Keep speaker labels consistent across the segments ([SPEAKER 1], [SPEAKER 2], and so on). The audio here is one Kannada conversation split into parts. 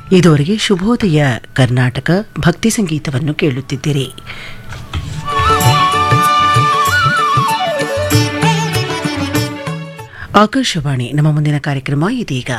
[SPEAKER 1] ಇದುವರೆಗೆ ಶುಭೋದಯ ಕರ್ನಾಟಕ ಭಕ್ತಿ ಸಂಗೀತವನ್ನು ಕೇಳುತ್ತಿದ್ದೀರಿ ಆಕಾಶವಾಣಿ ನಮ್ಮ ಮುಂದಿನ ಕಾರ್ಯಕ್ರಮ ಇದೀಗ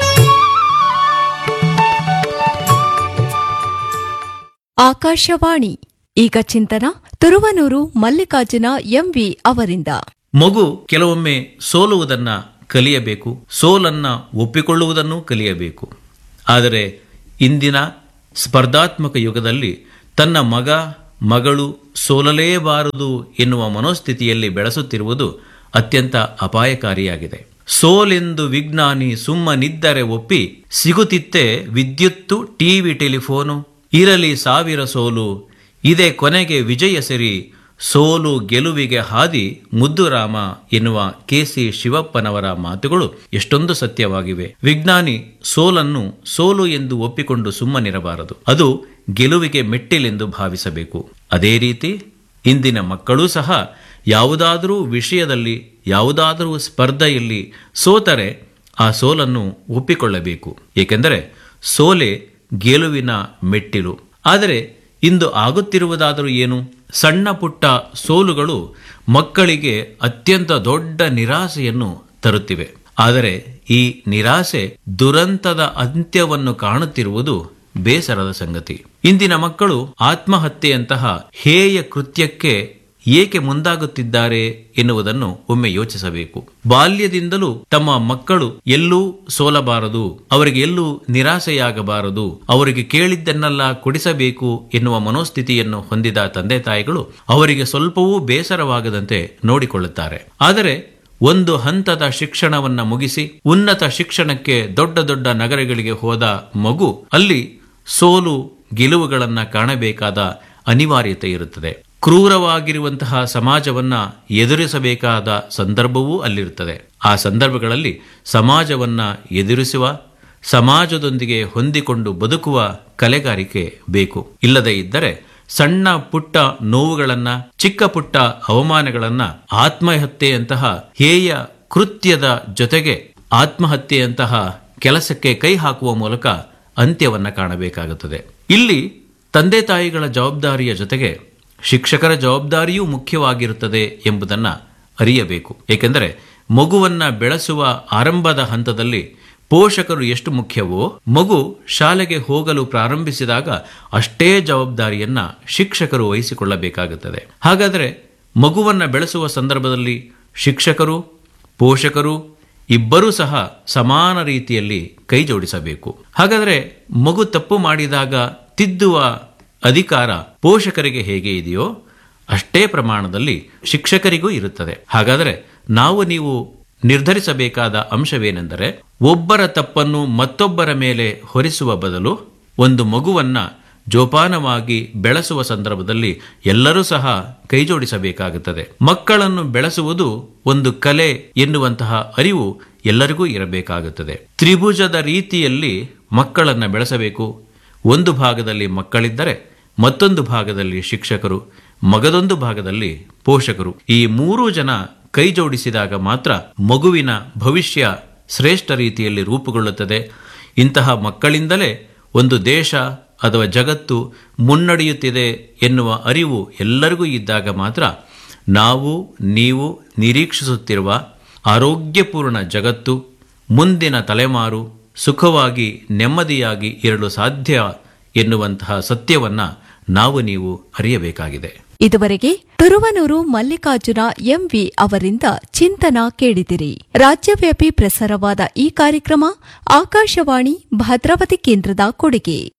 [SPEAKER 2] ಆಕಾಶವಾಣಿ ಈಗ ಚಿಂತನ ತುರುವನೂರು ಮಲ್ಲಿಕಾರ್ಜುನ ಎಂವಿ ಅವರಿಂದ
[SPEAKER 3] ಮಗು ಕೆಲವೊಮ್ಮೆ ಸೋಲುವುದನ್ನ ಕಲಿಯಬೇಕು ಸೋಲನ್ನ ಒಪ್ಪಿಕೊಳ್ಳುವುದನ್ನು ಕಲಿಯಬೇಕು ಆದರೆ ಇಂದಿನ ಸ್ಪರ್ಧಾತ್ಮಕ ಯುಗದಲ್ಲಿ ತನ್ನ ಮಗ ಮಗಳು ಸೋಲಲೇಬಾರದು ಎನ್ನುವ ಮನೋಸ್ಥಿತಿಯಲ್ಲಿ ಬೆಳೆಸುತ್ತಿರುವುದು ಅತ್ಯಂತ ಅಪಾಯಕಾರಿಯಾಗಿದೆ ಸೋಲೆಂದು ವಿಜ್ಞಾನಿ ಸುಮ್ಮನಿದ್ದರೆ ಒಪ್ಪಿ ಸಿಗುತ್ತಿತ್ತೆ ವಿದ್ಯುತ್ತು ಟಿವಿ ಟೆಲಿಫೋನು ಇರಲಿ ಸಾವಿರ ಸೋಲು ಇದೇ ಕೊನೆಗೆ ವಿಜಯ ಸಿರಿ ಸೋಲು ಗೆಲುವಿಗೆ ಹಾದಿ ಮುದ್ದುರಾಮ ಎನ್ನುವ ಕೆಸಿ ಶಿವಪ್ಪನವರ ಮಾತುಗಳು ಎಷ್ಟೊಂದು ಸತ್ಯವಾಗಿವೆ ವಿಜ್ಞಾನಿ ಸೋಲನ್ನು ಸೋಲು ಎಂದು ಒಪ್ಪಿಕೊಂಡು ಸುಮ್ಮನಿರಬಾರದು ಅದು ಗೆಲುವಿಗೆ ಮೆಟ್ಟಿಲೆಂದು ಭಾವಿಸಬೇಕು ಅದೇ ರೀತಿ ಇಂದಿನ ಮಕ್ಕಳೂ ಸಹ ಯಾವುದಾದರೂ ವಿಷಯದಲ್ಲಿ ಯಾವುದಾದರೂ ಸ್ಪರ್ಧೆಯಲ್ಲಿ ಸೋತರೆ ಆ ಸೋಲನ್ನು ಒಪ್ಪಿಕೊಳ್ಳಬೇಕು ಏಕೆಂದರೆ ಸೋಲೆ ಗೆಲುವಿನ ಮೆಟ್ಟಿಲು ಆದರೆ ಇಂದು ಆಗುತ್ತಿರುವುದಾದರೂ ಏನು ಸಣ್ಣ ಪುಟ್ಟ ಸೋಲುಗಳು ಮಕ್ಕಳಿಗೆ ಅತ್ಯಂತ ದೊಡ್ಡ ನಿರಾಸೆಯನ್ನು ತರುತ್ತಿವೆ ಆದರೆ ಈ ನಿರಾಸೆ ದುರಂತದ ಅಂತ್ಯವನ್ನು ಕಾಣುತ್ತಿರುವುದು ಬೇಸರದ ಸಂಗತಿ ಇಂದಿನ ಮಕ್ಕಳು ಆತ್ಮಹತ್ಯೆಯಂತಹ ಹೇಯ ಕೃತ್ಯಕ್ಕೆ ಏಕೆ ಮುಂದಾಗುತ್ತಿದ್ದಾರೆ ಎನ್ನುವುದನ್ನು ಒಮ್ಮೆ ಯೋಚಿಸಬೇಕು ಬಾಲ್ಯದಿಂದಲೂ ತಮ್ಮ ಮಕ್ಕಳು ಎಲ್ಲೂ ಸೋಲಬಾರದು ಅವರಿಗೆ ಎಲ್ಲೂ ನಿರಾಸೆಯಾಗಬಾರದು ಅವರಿಗೆ ಕೇಳಿದ್ದನ್ನೆಲ್ಲ ಕೊಡಿಸಬೇಕು ಎನ್ನುವ ಮನೋಸ್ಥಿತಿಯನ್ನು ಹೊಂದಿದ ತಂದೆ ತಾಯಿಗಳು ಅವರಿಗೆ ಸ್ವಲ್ಪವೂ ಬೇಸರವಾಗದಂತೆ ನೋಡಿಕೊಳ್ಳುತ್ತಾರೆ ಆದರೆ ಒಂದು ಹಂತದ ಶಿಕ್ಷಣವನ್ನ ಮುಗಿಸಿ ಉನ್ನತ ಶಿಕ್ಷಣಕ್ಕೆ ದೊಡ್ಡ ದೊಡ್ಡ ನಗರಗಳಿಗೆ ಹೋದ ಮಗು ಅಲ್ಲಿ ಸೋಲು ಗೆಲುವುಗಳನ್ನ ಕಾಣಬೇಕಾದ ಅನಿವಾರ್ಯತೆ ಇರುತ್ತದೆ ಕ್ರೂರವಾಗಿರುವಂತಹ ಸಮಾಜವನ್ನ ಎದುರಿಸಬೇಕಾದ ಸಂದರ್ಭವೂ ಅಲ್ಲಿರುತ್ತದೆ ಆ ಸಂದರ್ಭಗಳಲ್ಲಿ ಸಮಾಜವನ್ನ ಎದುರಿಸುವ ಸಮಾಜದೊಂದಿಗೆ ಹೊಂದಿಕೊಂಡು ಬದುಕುವ ಕಲೆಗಾರಿಕೆ ಬೇಕು ಇಲ್ಲದೇ ಇದ್ದರೆ ಸಣ್ಣ ಪುಟ್ಟ ನೋವುಗಳನ್ನ ಚಿಕ್ಕ ಪುಟ್ಟ ಅವಮಾನಗಳನ್ನ ಆತ್ಮಹತ್ಯೆಯಂತಹ ಹೇಯ ಕೃತ್ಯದ ಜೊತೆಗೆ ಆತ್ಮಹತ್ಯೆಯಂತಹ ಕೆಲಸಕ್ಕೆ ಕೈ ಹಾಕುವ ಮೂಲಕ ಅಂತ್ಯವನ್ನ ಕಾಣಬೇಕಾಗುತ್ತದೆ ಇಲ್ಲಿ ತಂದೆ ತಾಯಿಗಳ ಜವಾಬ್ದಾರಿಯ ಜೊತೆಗೆ ಶಿಕ್ಷಕರ ಜವಾಬ್ದಾರಿಯೂ ಮುಖ್ಯವಾಗಿರುತ್ತದೆ ಎಂಬುದನ್ನ ಅರಿಯಬೇಕು ಏಕೆಂದರೆ ಮಗುವನ್ನ ಬೆಳೆಸುವ ಆರಂಭದ ಹಂತದಲ್ಲಿ ಪೋಷಕರು ಎಷ್ಟು ಮುಖ್ಯವೋ ಮಗು ಶಾಲೆಗೆ ಹೋಗಲು ಪ್ರಾರಂಭಿಸಿದಾಗ ಅಷ್ಟೇ ಜವಾಬ್ದಾರಿಯನ್ನ ಶಿಕ್ಷಕರು ವಹಿಸಿಕೊಳ್ಳಬೇಕಾಗುತ್ತದೆ ಹಾಗಾದರೆ ಮಗುವನ್ನ ಬೆಳೆಸುವ ಸಂದರ್ಭದಲ್ಲಿ ಶಿಕ್ಷಕರು ಪೋಷಕರು ಇಬ್ಬರೂ ಸಹ ಸಮಾನ ರೀತಿಯಲ್ಲಿ ಕೈ ಜೋಡಿಸಬೇಕು ಹಾಗಾದರೆ ಮಗು ತಪ್ಪು ಮಾಡಿದಾಗ ತಿದ್ದುವ ಅಧಿಕಾರ ಪೋಷಕರಿಗೆ ಹೇಗೆ ಇದೆಯೋ ಅಷ್ಟೇ ಪ್ರಮಾಣದಲ್ಲಿ ಶಿಕ್ಷಕರಿಗೂ ಇರುತ್ತದೆ ಹಾಗಾದರೆ ನಾವು ನೀವು ನಿರ್ಧರಿಸಬೇಕಾದ ಅಂಶವೇನೆಂದರೆ ಒಬ್ಬರ ತಪ್ಪನ್ನು ಮತ್ತೊಬ್ಬರ ಮೇಲೆ ಹೊರಿಸುವ ಬದಲು ಒಂದು ಮಗುವನ್ನ ಜೋಪಾನವಾಗಿ ಬೆಳೆಸುವ ಸಂದರ್ಭದಲ್ಲಿ ಎಲ್ಲರೂ ಸಹ ಕೈಜೋಡಿಸಬೇಕಾಗುತ್ತದೆ ಮಕ್ಕಳನ್ನು ಬೆಳೆಸುವುದು ಒಂದು ಕಲೆ ಎನ್ನುವಂತಹ ಅರಿವು ಎಲ್ಲರಿಗೂ ಇರಬೇಕಾಗುತ್ತದೆ ತ್ರಿಭುಜದ ರೀತಿಯಲ್ಲಿ ಮಕ್ಕಳನ್ನ ಬೆಳೆಸಬೇಕು ಒಂದು ಭಾಗದಲ್ಲಿ ಮಕ್ಕಳಿದ್ದರೆ ಮತ್ತೊಂದು ಭಾಗದಲ್ಲಿ ಶಿಕ್ಷಕರು ಮಗದೊಂದು ಭಾಗದಲ್ಲಿ ಪೋಷಕರು ಈ ಮೂರೂ ಜನ ಕೈ ಜೋಡಿಸಿದಾಗ ಮಾತ್ರ ಮಗುವಿನ ಭವಿಷ್ಯ ಶ್ರೇಷ್ಠ ರೀತಿಯಲ್ಲಿ ರೂಪುಗೊಳ್ಳುತ್ತದೆ ಇಂತಹ ಮಕ್ಕಳಿಂದಲೇ ಒಂದು ದೇಶ ಅಥವಾ ಜಗತ್ತು ಮುನ್ನಡೆಯುತ್ತಿದೆ ಎನ್ನುವ ಅರಿವು ಎಲ್ಲರಿಗೂ ಇದ್ದಾಗ ಮಾತ್ರ ನಾವು ನೀವು ನಿರೀಕ್ಷಿಸುತ್ತಿರುವ ಆರೋಗ್ಯಪೂರ್ಣ ಜಗತ್ತು ಮುಂದಿನ ತಲೆಮಾರು ಸುಖವಾಗಿ ನೆಮ್ಮದಿಯಾಗಿ ಇರಲು ಸಾಧ್ಯ ಎನ್ನುವಂತಹ ಸತ್ಯವನ್ನ ನಾವು ನೀವು ಅರಿಯಬೇಕಾಗಿದೆ
[SPEAKER 2] ಇದುವರೆಗೆ ತುರುವನೂರು ಮಲ್ಲಿಕಾರ್ಜುನ ಎಂವಿ ಅವರಿಂದ ಚಿಂತನ ಕೇಳಿದಿರಿ ರಾಜ್ಯವ್ಯಾಪಿ ಪ್ರಸಾರವಾದ ಈ ಕಾರ್ಯಕ್ರಮ ಆಕಾಶವಾಣಿ ಭದ್ರಾವತಿ ಕೇಂದ್ರದ ಕೊಡುಗೆ